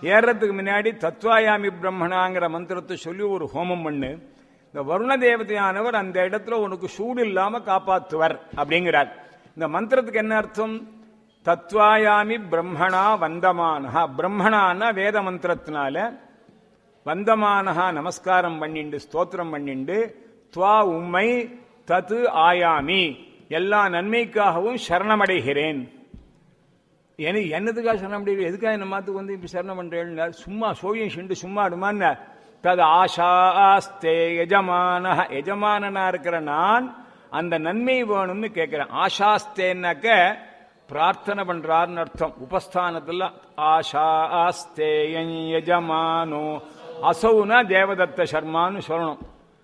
ஏறதுக்கு முன்னாடி தத்வாயாமி பிரம்மணாங்கிற மந்திரத்தை சொல்லி ஒரு ஹோமம் பண்ணு இந்த வருண தேவதையானவர் அந்த இடத்துல உனக்கு சூடு இல்லாம காப்பாத்துவர் அப்படிங்கிறார் இந்த மந்திரத்துக்கு என்ன அர்த்தம் தத்வாயாமி பிரம்மணா வந்தமானஹா பிரம்மணான்னா வேத மந்திரத்தினால வந்தமானஹா நமஸ்காரம் பண்ணிண்டு ஸ்தோத்திரம் பண்ணிண்டு துவா உம்மை தத்து ஆயாமி எல்லா நன்மைக்காகவும் சரணமடைகிறேன் எனக்கு என்னதுக்காக சரணம் அடைகிறேன் எதுக்காக என்ன மாத்துக்கு வந்து இப்ப சரணம் பண்றேன் சும்மா சோவியம் செண்டு சும்மா அடுமான்னு தது ஆஷாஸ்தே எஜமான எஜமானனா இருக்கிற நான் அந்த நன்மை வேணும்னு கேட்கிறேன் ஆஷாஸ்தேன்னாக்க பிரார்த்தனை பண்றாருன்னு அர்த்தம் உபஸ்தானத்துல ஆஷாஸ்தே யஜமானோ அசௌனா தேவதத்த சர்மான்னு சொல்லணும்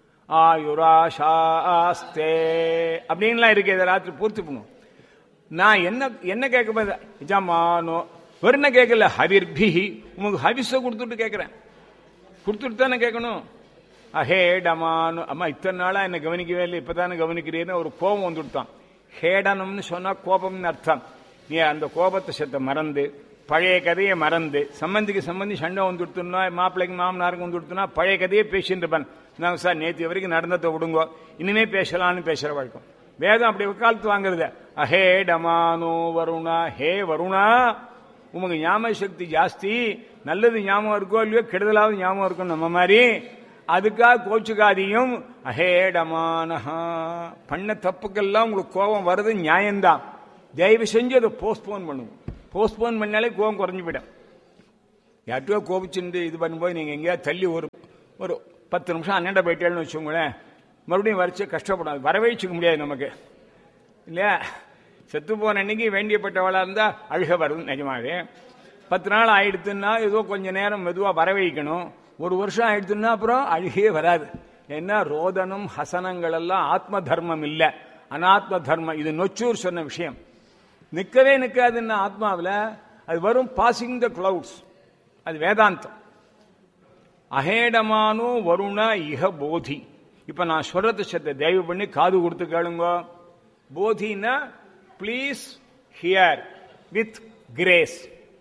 ஆயுராஷாஸ்தே அப்படின்லாம் இருக்கு இதை ராத்திரி பூர்த்தி பண்ணும் நான் என்ன என்ன கேட்க போது எஜமானோ வெறும் கேட்கல ஹவிர்பிஹி உங்களுக்கு ஹவிஸ கொடுத்துட்டு கேட்கிறேன் கொடுத்துட்டு தானே கேட்கணும் அஹேடமானு அம்மா இத்தனை நாளா என்ன கவனிக்கவே இல்லை இப்பதானே கவனிக்கிறீன்னு ஒரு கோபம் வந்துவிட்டான் ஹேடனம்னு சொன்னா கோபம்னு அர்த்தம் நீ அந்த கோபத்தை செத்த மறந்து பழைய கதையை மறந்து சம்பந்திக்கு சம்பந்தி சண்டை வந்து கொடுத்துனா மாப்பிள்ளைக்கு மாமனாருக்கு வந்து கொடுத்தனா பழைய கதையை பேசிட்டு இருப்பேன் நான் சார் நேற்று வரைக்கும் நடந்ததை விடுங்கோ இனிமே பேசலாம்னு பேசுற வழக்கம் வேதம் அப்படி வக்காலத்து வாங்குறது அஹே டமானோ வருணா ஹே வருணா உமக்கு ஞாபக சக்தி ஜாஸ்தி நல்லது ஞாபகம் இருக்கோ இல்லையோ கெடுதலாவது ஞாபகம் இருக்கும் நம்ம மாதிரி அதுக்காக கோச்சுக்காதியும் அஹேடமானஹா பண்ண தப்புக்கெல்லாம் உங்களுக்கு கோபம் வருது நியாயம்தான் தயவு செஞ்சு அதை போஸ்ட்போன் பண்ணுங்க போஸ்ட்போன் பண்ணாலே கோபம் குறைஞ்சு போயிடும் யார்கிட்டயோ கோபிச்சுட்டு இது பண்ணும்போது நீங்க எங்கேயாவது தள்ளி ஒரு ஒரு பத்து நிமிஷம் அண்ணன் போயிட்டேன்னு வச்சுக்கோங்களேன் மறுபடியும் வரைச்சு கஷ்டப்படாது வரவேச்சுக்க முடியாது நமக்கு இல்லையா செத்து போன அன்னைக்கு வேண்டியப்பட்டவளா இருந்தா அழுக வருது நிஜமாவே பத்து நாள் ஆயிடுத்துன்னா ஏதோ கொஞ்ச நேரம் மெதுவா வரவைக்கணும் ஒரு வருஷம் ஆயிடுத்துன்னா அப்புறம் அழுகே வராது ஏன்னா ரோதனம் ஹசனங்கள் எல்லாம் ஆத்ம தர்மம் இல்ல அனாத்ம தர்மம் இது நொச்சூர் சொன்ன விஷயம் நிக்கவே நிக்காதுன்னா ஆத்மாவில் அது வரும் பாசிங் த கிளவுட்ஸ் அது வேதாந்தம் அஹேடமானோ வருண இஹ போதி இப்ப நான் சொல்றது சத்த தயவு பண்ணி காது கொடுத்து கேளுங்க போதினா ப்ளீஸ் ஹியர் வித் கிரேஸ்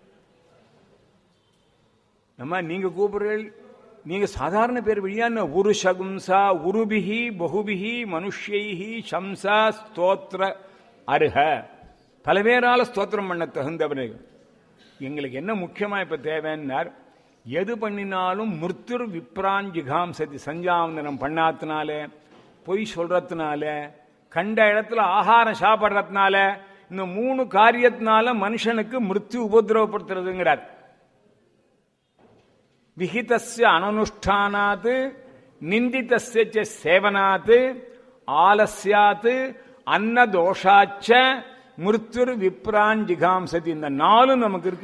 நம்ம நீங்க கூப்பிடுறீர்கள் நீங்க சாதாரண பேர் வழியான உரு சகும்சா உருபிகி பகுபிகி மனுஷ்யைஹி சம்சா ஸ்தோத்திர அருக பல பேரால ஸ்தோத்திரம் பண்ண தகுந்தவர்கள் எங்களுக்கு என்ன முக்கியமா இப்ப தேவைன்னார் எது பண்ணினாலும் மிருத்துர் விப்ரான் ஜிகாம்சதி சஞ்சாவந்தனம் பண்ணாத்தினால பொய் சொல்றதுனால கண்ட இடத்துல ஆகாரம் சாப்பிட்றதுனால இந்த மூணு காரியத்தினால மனுஷனுக்கு மிருத்யு உபதிரவப்படுத்துறதுங்கிறார் விஹிதஸ்ய அனனுஷ்டானாத் நிந்திதஸ்ய ச சேவனாத் ஆலஸ்யாத் அன்னதோஷாச்ச மிருத்யுர் விப்ரான் ஜிகாம்சதி இந்த நாலும் நமக்கு இருக்கு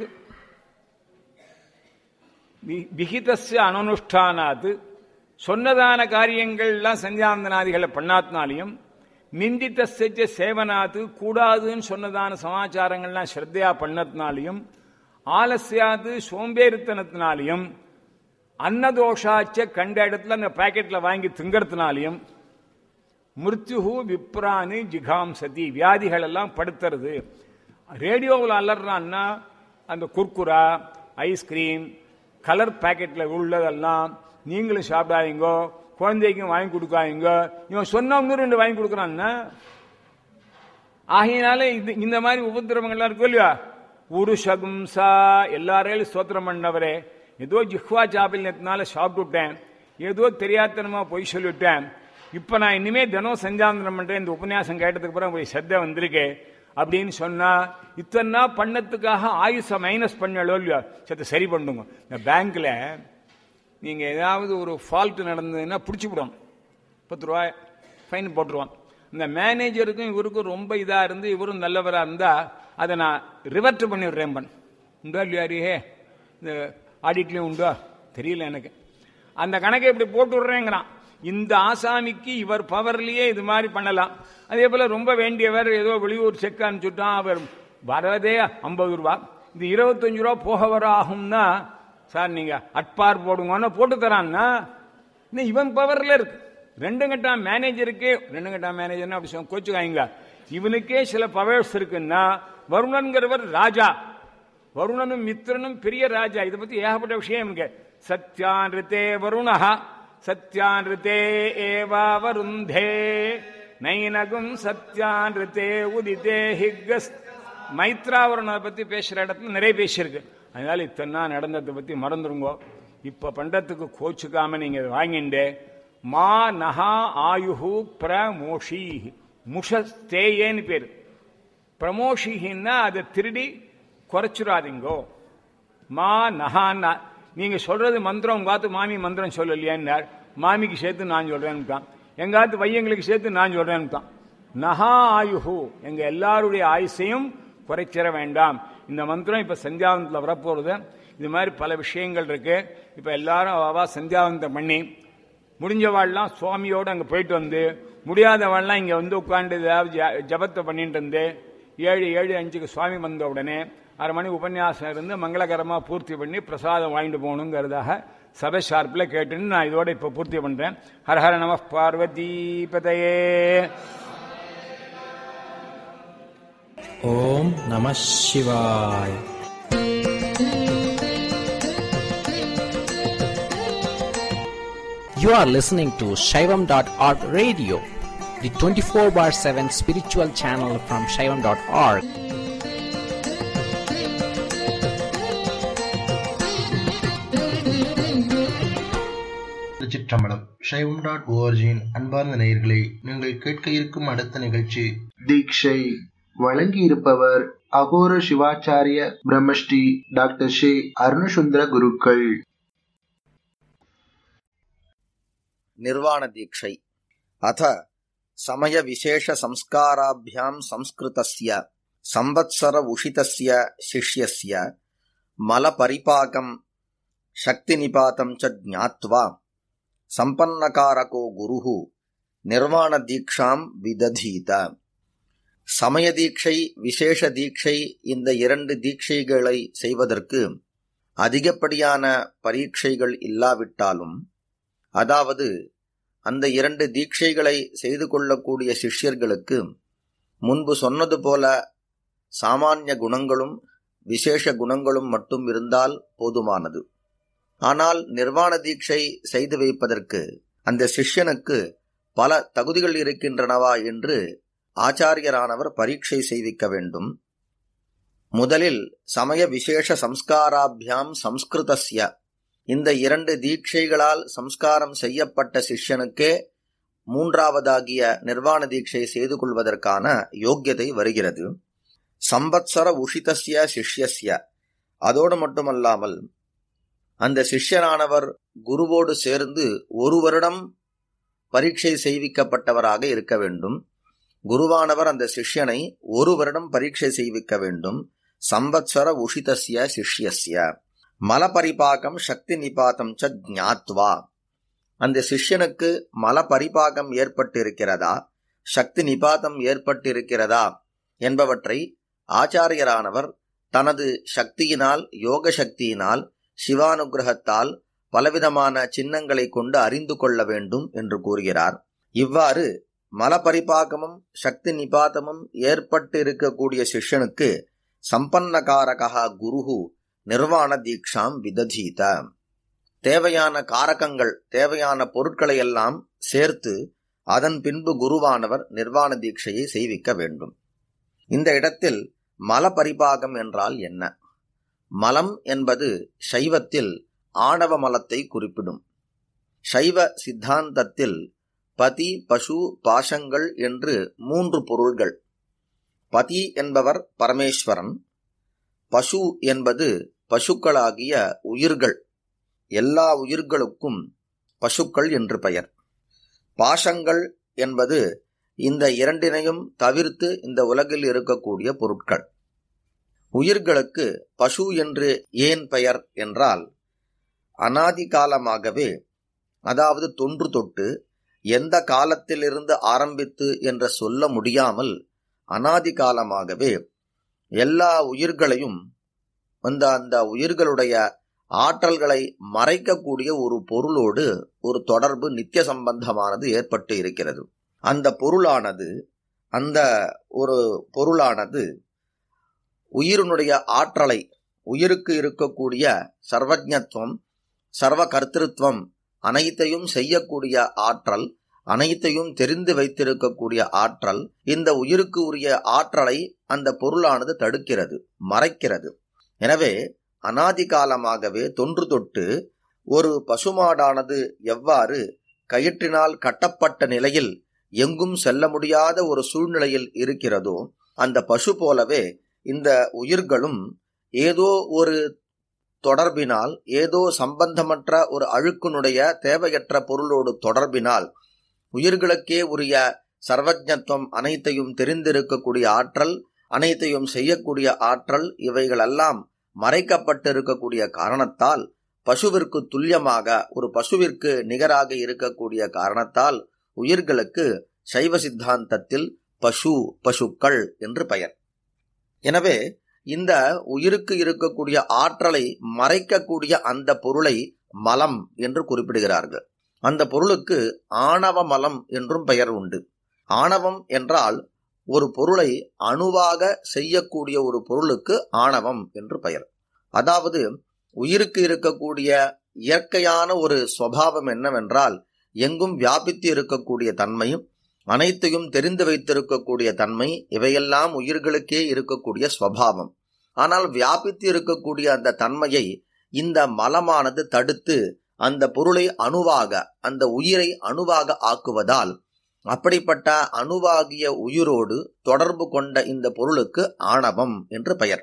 வி- விஹிதஸ்ய அனனுஷ்டானாத் சொன்னதான காரியங்கள்லாம் சந்தியாந்தனாதிகளை பண்ணாத்தினாலையும் நிந்தித்தஸ்ய சேவனாத்து கூடாதுன்னு சொன்னதான சமாச்சாரங்கள்லாம் ஸ்ரத்தையா பண்ணத்தினாலையும் ஆலசியாது சோம்பேறித்தனத்தினாலையும் அன்னதோஷாச்ச கண்ட இடத்துல அந்த பாக்கெட்ல வாங்கி திங்கறதுனாலையும் மிருத்யுஹு விப்ரானி ஜிகாம்சதி வியாதிகள் எல்லாம் படுத்துறது ரேடியோவில் அலறான்னா அந்த குர்குரா ஐஸ்கிரீம் கலர் பாக்கெட்ல உள்ளதெல்லாம் நீங்களும் சாப்பிடாதீங்கோ குழந்தைக்கும் வாங்கி கொடுக்காதீங்க இவன் சொன்னா இன்னும் ரெண்டு வாங்கி கொடுக்குறான்னா ஆகையினால இது இந்த மாதிரி உபதிரவங்கள்லாம் இருக்கும் இல்லையா ஒரு சகும்சா எல்லாரையும் ஸ்தோத்திரம் பண்ணவரே ஏதோ ஜிஹ்வா சாப்பில்யத்தினால சாப்பிட்டுட்டேன் ஏதோ தெரியாதனமா பொய் சொல்லிவிட்டேன் இப்ப நான் இனிமே தினம் சஞ்சாந்தனம் பண்றேன் இந்த உபன்யாசம் கேட்டதுக்கு அப்புறம் போய் சத்த வந்திருக்கு அப்படின்னு சொன்னா இத்தனை நாள் பண்ணதுக்காக ஆயுச மைனஸ் பண்ணலோ இல்லையோ சத்த சரி பண்ணுங்க இந்த பேங்க்ல நீங்க ஏதாவது ஒரு ஃபால்ட் நடந்ததுன்னா பிடிச்சி விடுவாங்க பத்து ரூபாய் ஃபைன் போட்டுருவான் இந்த மேனேஜருக்கும் இவருக்கும் ரொம்ப இதா இருந்து இவரும் நல்லவரா இருந்தா அதை நான் ரிவர்ட் பண்ணி விடுறேன் பண் உண்டா இல்லையா ஹே இந்த ஆடிட்லயும் உண்டா தெரியல எனக்கு அந்த கணக்கை இப்படி போட்டு விடுறேங்கிறான் இந்த ஆசாமிக்கு இவர் பவர்லயே இது மாதிரி பண்ணலாம் அதே போல ரொம்ப வேண்டியவர் ஏதோ வெளியூர் செக் அனுப்பிச்சுட்டான் அவர் வரதே ஐம்பது ரூபா இது இருபத்தஞ்சு ரூபா போக வர ஆகும்னா சார் நீங்க அட்பார் போடுங்கன்னு போட்டு தரான்னா இன்னும் இவன் பவர்ல இருக்கு ரெண்டு கட்டா மேனேஜருக்கு ரெண்டு கட்டா மேனேஜர்னா அப்படி சொல்ல கோச்சுக்காங்க இவனுக்கே சில பவர்ஸ் இருக்குன்னா வருணன்கிறவர் ராஜா வருணனும் மித்திரனும் பெரிய ராஜா இதை பத்தி ஏகப்பட்ட விஷயம் இருக்கு சத்யான்ருத்தே வருணஹா சத்யான்ருத்தே ஏவா வருந்தே நைனகும் சத்யான்ருத்தே உதிதே ஹிக்கஸ் மைத்ராவருணனை பத்தி பேசுற இடத்துல நிறைய பேசியிருக்கு அதனால இத்தனை நாள் நடந்ததை பத்தி மறந்துருங்கோ இப்ப பண்டத்துக்கு கோச்சுக்காம நீங்க இதை வாங்கிண்டு மா நகா ஆயுஹு பிரமோஷி முஷஸ்தேயேன்னு பேரு பிரமோஷின்னா அதை திருடி குறைச்சிடாதீங்கோ மா நகான்னா நீங்க சொல்றது மந்திரம் உங்காத்து மாமி மந்திரம் சொல்லலையான்னார் மாமிக்கு சேர்த்து நான் சொல்றேன்னு எங்காத்து பையங்களுக்கு சேர்த்து நான் சொல்றேன்னு நகா ஆயுஹு எங்க எல்லாருடைய ஆயுசையும் குறைச்சிட வேண்டாம் இந்த மந்திரம் இப்ப சந்தியாவந்தத்தில் வரப்போறது இது மாதிரி பல விஷயங்கள் இருக்கு இப்ப எல்லாரும் அவா சந்தியாவந்தம் பண்ணி முடிஞ்சவாள்லாம் சுவாமியோடு அங்கே போயிட்டு வந்து முடியாதவாள்லாம் இங்கே வந்து உட்காந்து ஏதாவது ஜ- ஜபத்தை பண்ணிட்டு இருந்து ஏழு ஏழு அஞ்சுக்கு சுவாமி வந்த உடனே அரை மணி உபன்யாசம் இருந்து மங்களகரமாக பூர்த்தி பண்ணி பிரசாதம் வாங்கிட்டு போகணுங்கிறதாக சபை ஷார்ப்பில் கேட்டுன்னு நான் இதோட இப்போ பூர்த்தி பண்ணுறேன் ஹரஹர நம பார்வதி பதையே ஓம் நம சிவாய் You are listening to Shaivam.org radio, the 24 bar 7 spiritual channel from Shaivam.org. திருச்சிற்றம்பலம் சைவம் டாட் ஓஆர்ஜியின் அன்பார்ந்த நேயர்களே நீங்கள் கேட்க இருக்கும் அடுத்த நிகழ்ச்சி தீட்சை வழங்கியிருப்பவர் அகோர சிவாச்சாரிய பிரம்மஸ்ரீ டாக்டர் ஷே அருணசுந்தர குருக்கள் निर्वाणदीक्षै अथ समयविशेषसंस्काराभ्यां संस्कृतस्य संवत्सर उषितस्य शिष्यस्य मलपरिपाकं शक्तिनिपातं च ज्ञात्वा सम्पन्नकारको गुरुः निर्वाणदीक्षां விததீத சமய தீட்சை விசேஷ தீட்சை இந்த இரண்டு தீட்சைகளை செய்வதற்கு அதிகப்படியான பரீட்சைகள் இல்லாவிட்டாலும் அதாவது அந்த இரண்டு தீட்சைகளை செய்து கொள்ளக்கூடிய சிஷ்யர்களுக்கு முன்பு சொன்னது போல சாமானிய குணங்களும் விசேஷ குணங்களும் மட்டும் இருந்தால் போதுமானது ஆனால் நிர்வாண தீட்சை செய்து வைப்பதற்கு அந்த சிஷ்யனுக்கு பல தகுதிகள் இருக்கின்றனவா என்று ஆச்சாரியரானவர் பரீட்சை செய்விக்க வேண்டும் முதலில் சமய விசேஷ சம்ஸ்காராபியாம் சம்ஸ்கிருதஸ்ய இந்த இரண்டு தீட்சைகளால் சம்ஸ்காரம் செய்யப்பட்ட சிஷ்யனுக்கே மூன்றாவதாகிய நிர்வாண தீட்சை செய்து கொள்வதற்கான யோக்கியதை வருகிறது சம்பத்சர உஷிதஸ்ய சிஷ்யஸ்ய அதோடு மட்டுமல்லாமல் அந்த சிஷ்யனானவர் குருவோடு சேர்ந்து ஒரு வருடம் பரீட்சை செய்விக்கப்பட்டவராக இருக்க வேண்டும் குருவானவர் அந்த சிஷ்யனை ஒரு வருடம் பரீட்சை செய்விக்க வேண்டும் சம்பத்சர உஷிதஸ்ய சிஷ்யஸ்ய மலபரிபாகம் சக்தி நிபாதம் ச ஞாத்வா அந்த சிஷ்யனுக்கு மலபரிபாகம் ஏற்பட்டிருக்கிறதா சக்தி நிபாதம் ஏற்பட்டிருக்கிறதா என்பவற்றை ஆச்சாரியரானவர் தனது சக்தியினால் யோக சக்தியினால் சிவானுகிரகத்தால் பலவிதமான சின்னங்களை கொண்டு அறிந்து கொள்ள வேண்டும் என்று கூறுகிறார் இவ்வாறு மலபரிபாகமும் சக்தி நிபாதமும் ஏற்பட்டு இருக்கக்கூடிய சிஷ்யனுக்கு சம்பன்னகாரகா குருகு நிர்வாண தீக்ஷாம் விததீத தேவையான காரகங்கள் தேவையான பொருட்களை எல்லாம் சேர்த்து அதன் பின்பு குருவானவர் நிர்வாண தீட்சையை செய்விக்க வேண்டும் இந்த இடத்தில் மல பரிபாகம் என்றால் என்ன மலம் என்பது சைவத்தில் ஆணவ மலத்தை குறிப்பிடும் சைவ சித்தாந்தத்தில் பதி பசு பாசங்கள் என்று மூன்று பொருள்கள் பதி என்பவர் பரமேஸ்வரன் பசு என்பது பசுக்களாகிய உயிர்கள் எல்லா உயிர்களுக்கும் பசுக்கள் என்று பெயர் பாசங்கள் என்பது இந்த இரண்டினையும் தவிர்த்து இந்த உலகில் இருக்கக்கூடிய பொருட்கள் உயிர்களுக்கு பசு என்று ஏன் பெயர் என்றால் அனாதி காலமாகவே அதாவது தொன்று தொட்டு எந்த காலத்திலிருந்து ஆரம்பித்து என்று சொல்ல முடியாமல் அனாதி காலமாகவே எல்லா உயிர்களையும் அந்த அந்த உயிர்களுடைய ஆற்றல்களை மறைக்கக்கூடிய ஒரு பொருளோடு ஒரு தொடர்பு நித்திய சம்பந்தமானது ஏற்பட்டு இருக்கிறது அந்த பொருளானது அந்த ஒரு பொருளானது உயிரினுடைய ஆற்றலை உயிருக்கு இருக்கக்கூடிய சர்வஜத்துவம் சர்வ கர்த்திருவம் அனைத்தையும் செய்யக்கூடிய ஆற்றல் அனைத்தையும் தெரிந்து வைத்திருக்கக்கூடிய ஆற்றல் இந்த உயிருக்கு உரிய ஆற்றலை அந்த பொருளானது தடுக்கிறது மறைக்கிறது எனவே அனாதி காலமாகவே தொன்று தொட்டு ஒரு பசுமாடானது எவ்வாறு கயிற்றினால் கட்டப்பட்ட நிலையில் எங்கும் செல்ல முடியாத ஒரு சூழ்நிலையில் இருக்கிறதோ அந்த பசு போலவே இந்த உயிர்களும் ஏதோ ஒரு தொடர்பினால் ஏதோ சம்பந்தமற்ற ஒரு அழுக்கினுடைய தேவையற்ற பொருளோடு தொடர்பினால் உயிர்களுக்கே உரிய சர்வஜத்துவம் அனைத்தையும் தெரிந்திருக்கக்கூடிய ஆற்றல் அனைத்தையும் செய்யக்கூடிய ஆற்றல் இவைகளெல்லாம் மறைக்கப்பட்டிருக்கக்கூடிய காரணத்தால் பசுவிற்கு துல்லியமாக ஒரு பசுவிற்கு நிகராக இருக்கக்கூடிய காரணத்தால் உயிர்களுக்கு சைவ சித்தாந்தத்தில் பசு பசுக்கள் என்று பெயர் எனவே இந்த உயிருக்கு இருக்கக்கூடிய ஆற்றலை மறைக்கக்கூடிய அந்த பொருளை மலம் என்று குறிப்பிடுகிறார்கள் அந்த பொருளுக்கு ஆணவ மலம் என்றும் பெயர் உண்டு ஆணவம் என்றால் ஒரு பொருளை அணுவாக செய்யக்கூடிய ஒரு பொருளுக்கு ஆணவம் என்று பெயர் அதாவது உயிருக்கு இருக்கக்கூடிய இயற்கையான ஒரு சுவாவம் என்னவென்றால் எங்கும் வியாபித்து இருக்கக்கூடிய தன்மையும் அனைத்தையும் தெரிந்து வைத்திருக்கக்கூடிய தன்மை இவையெல்லாம் உயிர்களுக்கே இருக்கக்கூடிய ஸ்வபாவம் ஆனால் வியாபித்து இருக்கக்கூடிய அந்த தன்மையை இந்த மலமானது தடுத்து அந்த பொருளை அணுவாக அந்த உயிரை அணுவாக ஆக்குவதால் அப்படிப்பட்ட அணுவாகிய உயிரோடு தொடர்பு கொண்ட இந்த பொருளுக்கு ஆணவம் என்று பெயர்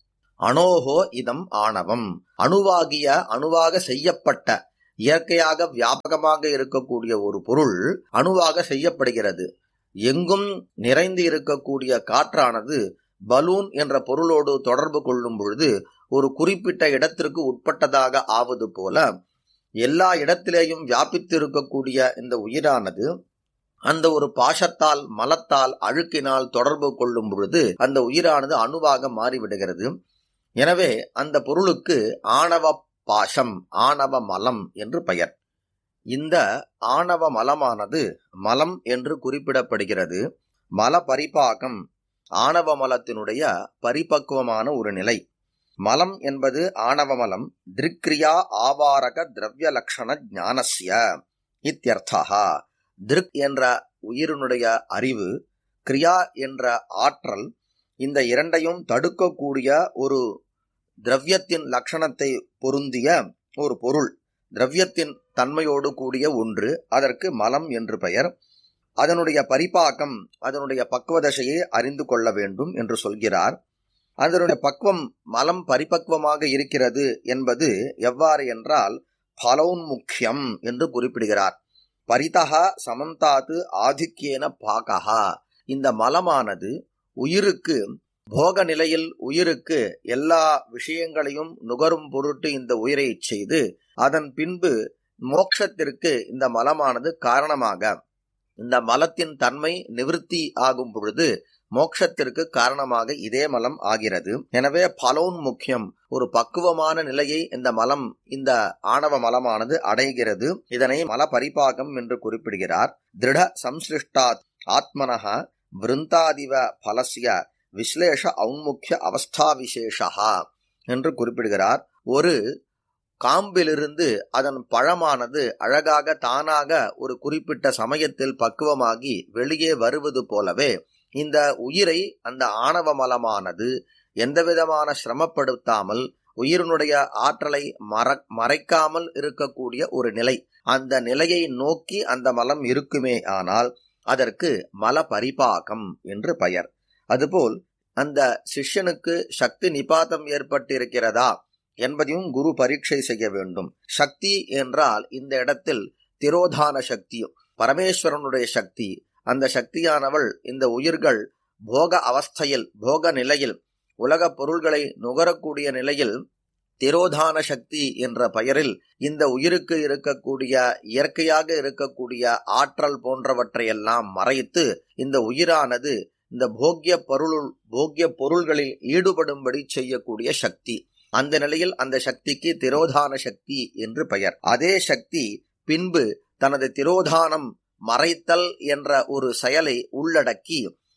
அணோகோ இதம் ஆணவம் அணுவாகிய அணுவாக செய்யப்பட்ட இயற்கையாக வியாபகமாக இருக்கக்கூடிய ஒரு பொருள் அணுவாக செய்யப்படுகிறது எங்கும் நிறைந்து இருக்கக்கூடிய காற்றானது பலூன் என்ற பொருளோடு தொடர்பு கொள்ளும் பொழுது ஒரு குறிப்பிட்ட இடத்திற்கு உட்பட்டதாக ஆவது போல எல்லா இடத்திலேயும் வியாபித்து இருக்கக்கூடிய இந்த உயிரானது அந்த ஒரு பாசத்தால் மலத்தால் அழுக்கினால் தொடர்பு கொள்ளும் பொழுது அந்த உயிரானது அணுவாக மாறிவிடுகிறது எனவே அந்த பொருளுக்கு ஆணவ பாசம் ஆணவ மலம் என்று பெயர் இந்த ஆணவ மலமானது மலம் என்று குறிப்பிடப்படுகிறது மல பரிபாகம் ஆணவ மலத்தினுடைய பரிபக்குவமான ஒரு நிலை மலம் என்பது ஆணவ மலம் திருக்ரியா ஆவாரக திரவிய லட்சண ஞானஸ்ய இத்தியர்த்தா திருக் என்ற உயிரினுடைய அறிவு கிரியா என்ற ஆற்றல் இந்த இரண்டையும் தடுக்கக்கூடிய ஒரு திரவியத்தின் லட்சணத்தை பொருந்திய ஒரு பொருள் திரவியத்தின் தன்மையோடு கூடிய ஒன்று அதற்கு மலம் என்று பெயர் அதனுடைய பரிபாக்கம் அதனுடைய பக்குவதசையை அறிந்து கொள்ள வேண்டும் என்று சொல்கிறார் அதனுடைய பக்குவம் மலம் பரிபக்குவமாக இருக்கிறது என்பது எவ்வாறு என்றால் பலௌன்முக்கியம் என்று குறிப்பிடுகிறார் பரிதகா சமந்தாத்து ஆதிக்கியன பாகா இந்த மலமானது உயிருக்கு போக நிலையில் உயிருக்கு எல்லா விஷயங்களையும் நுகரும் பொருட்டு இந்த உயிரை செய்து அதன் பின்பு மோட்சத்திற்கு இந்த மலமானது காரணமாக இந்த மலத்தின் தன்மை நிவிருத்தி ஆகும் பொழுது மோட்சத்திற்கு காரணமாக இதே மலம் ஆகிறது எனவே பலோன் முக்கியம் ஒரு பக்குவமான நிலையை இந்த மலம் இந்த ஆணவ மலமானது அடைகிறது இதனை மல பரிபாகம் என்று குறிப்பிடுகிறார் திருட சம்சிருஷ்டாத் ஆத்மனக விருந்தாதிவ பலசிய விஸ்லேஷ ஔன்முக்கிய அவஸ்தா விசேஷா என்று குறிப்பிடுகிறார் ஒரு காம்பிலிருந்து அதன் பழமானது அழகாக தானாக ஒரு குறிப்பிட்ட சமயத்தில் பக்குவமாகி வெளியே வருவது போலவே இந்த உயிரை அந்த ஆணவ மலமானது எந்தவிதமான சிரமப்படுத்தாமல் உயிரினுடைய ஆற்றலை மற மறைக்காமல் இருக்கக்கூடிய ஒரு நிலை அந்த நிலையை நோக்கி அந்த மலம் இருக்குமே ஆனால் அதற்கு மல பரிபாகம் என்று பெயர் அதுபோல் அந்த சிஷ்யனுக்கு சக்தி நிபாதம் ஏற்பட்டிருக்கிறதா என்பதையும் குரு பரீட்சை செய்ய வேண்டும் சக்தி என்றால் இந்த இடத்தில் திரோதான சக்தி பரமேஸ்வரனுடைய சக்தி அந்த சக்தியானவள் இந்த உயிர்கள் போக அவஸ்தையில் போக நிலையில் உலக பொருள்களை நுகரக்கூடிய நிலையில் திரோதான சக்தி என்ற பெயரில் இந்த உயிருக்கு இருக்கக்கூடிய இயற்கையாக இருக்கக்கூடிய ஆற்றல் போன்றவற்றையெல்லாம் மறைத்து இந்த உயிரானது இந்த போக்கிய பொருள் போக்கிய பொருள்களில் ஈடுபடும்படி செய்யக்கூடிய சக்தி அந்த நிலையில் அந்த சக்திக்கு திரோதான சக்தி என்று பெயர் அதே சக்தி பின்பு தனது திரோதானம் மறைத்தல் என்ற ஒரு செயலை உள்ளடக்கி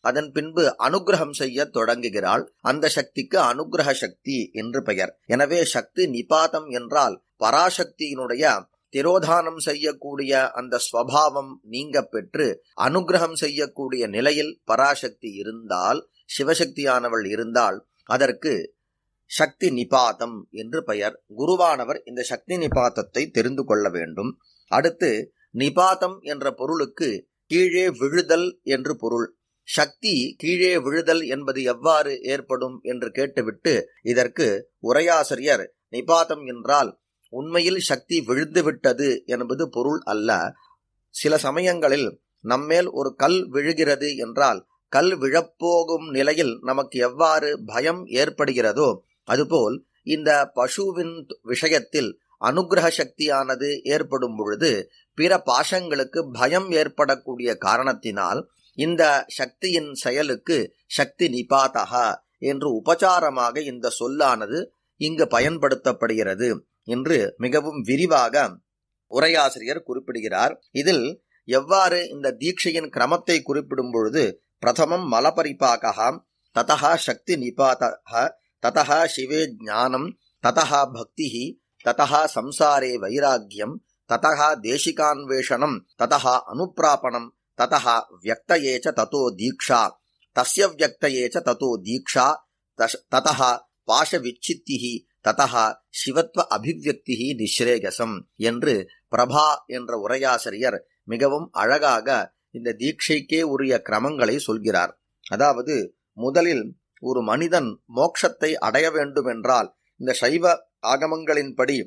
அதன் பின்பு அனுகிரகம் செய்ய தொடங்குகிறாள் அந்த சக்திக்கு அனுகிரக சக்தி என்று பெயர் எனவே சக்தி நிபாதம் என்றால் பராசக்தியினுடைய திரோதானம் செய்யக்கூடிய அந்த ஸ்வபாவம் நீங்க பெற்று அனுகிரகம் செய்யக்கூடிய நிலையில் பராசக்தி இருந்தால் சிவசக்தியானவள் இருந்தால் அதற்கு சக்தி நிபாதம் என்று பெயர் குருவானவர் இந்த சக்தி நிபாதத்தை தெரிந்து கொள்ள வேண்டும் அடுத்து நிபாதம் என்ற பொருளுக்கு கீழே விழுதல் என்று பொருள் சக்தி கீழே விழுதல் என்பது எவ்வாறு ஏற்படும் என்று கேட்டுவிட்டு இதற்கு உரையாசிரியர் நிபாதம் என்றால் உண்மையில் சக்தி விழுந்து விட்டது என்பது பொருள் அல்ல சில சமயங்களில் நம்மேல் ஒரு கல் விழுகிறது என்றால் கல் விழப்போகும் நிலையில் நமக்கு எவ்வாறு பயம் ஏற்படுகிறதோ அதுபோல் இந்த பசுவின் விஷயத்தில் அனுகிரக சக்தியானது ஏற்படும் பொழுது பிற பாசங்களுக்கு பயம் ஏற்படக்கூடிய காரணத்தினால் இந்த சக்தியின் செயலுக்கு சக்தி நிபாதகா என்று உபச்சாரமாக இந்த சொல்லானது இங்கு பயன்படுத்தப்படுகிறது என்று மிகவும் விரிவாக உரையாசிரியர் குறிப்பிடுகிறார் இதில் எவ்வாறு இந்த தீட்சையின் கிரமத்தை குறிப்பிடும் பொழுது பிரதமம் மலபரிபாகா ததா சக்தி நிபாதக ததா சிவே ஞானம் ததா பக்தி ததா சம்சாரே வைராக்கியம் ததா தேசிகான்வேஷனம் ததா அனுப்பிராபணம் ததா வியக்தயே ச ததோ தீக்ஷா தஸ்ய வியக்தயே ச ததோ தீக்ஷா ததா பாஷவிச்சித்திஹி ததா சிவத்வ அபிவியக்தி நிஸ்ரேகசம் என்று பிரபா என்ற உரையாசிரியர் மிகவும் அழகாக இந்த தீட்சைக்கே உரிய கிரமங்களை சொல்கிறார் அதாவது முதலில் ஒரு மனிதன் மோட்சத்தை அடைய வேண்டும் என்றால் இந்த சைவ ஆகமங்களின்படி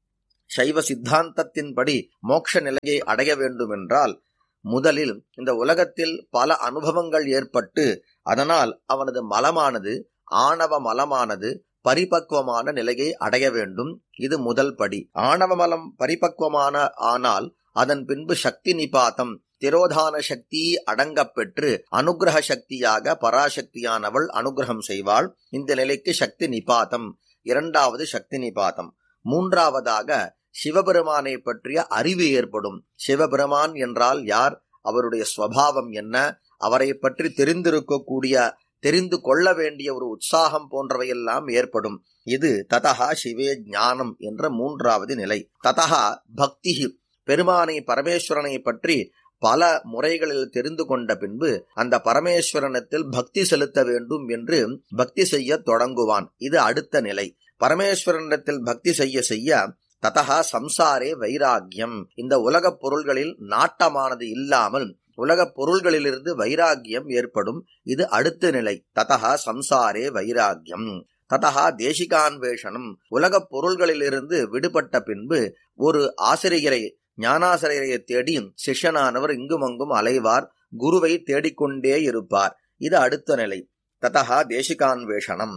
சைவ சித்தாந்தத்தின்படி மோட்ச நிலையை அடைய வேண்டும் என்றால் முதலில் இந்த உலகத்தில் பல அனுபவங்கள் ஏற்பட்டு அதனால் அவனது மலமானது ஆணவ மலமானது பரிபக்குவமான நிலையை அடைய வேண்டும் இது முதல் படி ஆணவ மலம் பரிபக்குவமான ஆனால் அதன் பின்பு சக்தி நிபாத்தம் திரோதான சக்தி அடங்கப் பெற்று அனுகிரக சக்தியாக பராசக்தியானவள் அனுகிரகம் செய்வாள் இந்த நிலைக்கு சக்தி நிபாத்தம் இரண்டாவது சக்தி நிபாத்தம் மூன்றாவதாக சிவபெருமானை பற்றிய அறிவு ஏற்படும் சிவபெருமான் என்றால் யார் அவருடைய ஸ்வபாவம் என்ன அவரை பற்றி தெரிந்திருக்கக்கூடிய தெரிந்து கொள்ள வேண்டிய ஒரு உற்சாகம் போன்றவையெல்லாம் ஏற்படும் இது ததகா சிவே ஞானம் என்ற மூன்றாவது நிலை ததகா பக்தி பெருமானை பரமேஸ்வரனை பற்றி பல முறைகளில் தெரிந்து கொண்ட பின்பு அந்த பரமேஸ்வரனத்தில் பக்தி செலுத்த வேண்டும் என்று பக்தி செய்ய தொடங்குவான் இது அடுத்த நிலை பரமேஸ்வரனிடத்தில் பக்தி செய்ய செய்ய ததகா சம்சாரே வைராக்கியம் இந்த உலகப் பொருள்களில் நாட்டமானது இல்லாமல் உலகப் பொருள்களிலிருந்து வைராக்கியம் ஏற்படும் இது அடுத்த நிலை ததகா சம்சாரே வைராக்கியம் ததகா தேசிகான்வேஷனம் உலகப் பொருள்களிலிருந்து விடுபட்ட பின்பு ஒரு ஆசிரியரை ஞானாசிரியரை தேடி சிஷ்யனானவர் இங்குமங்கும் அலைவார் குருவை தேடிக்கொண்டே இருப்பார் இது அடுத்த நிலை ததகா தேசிகான்வேஷனம்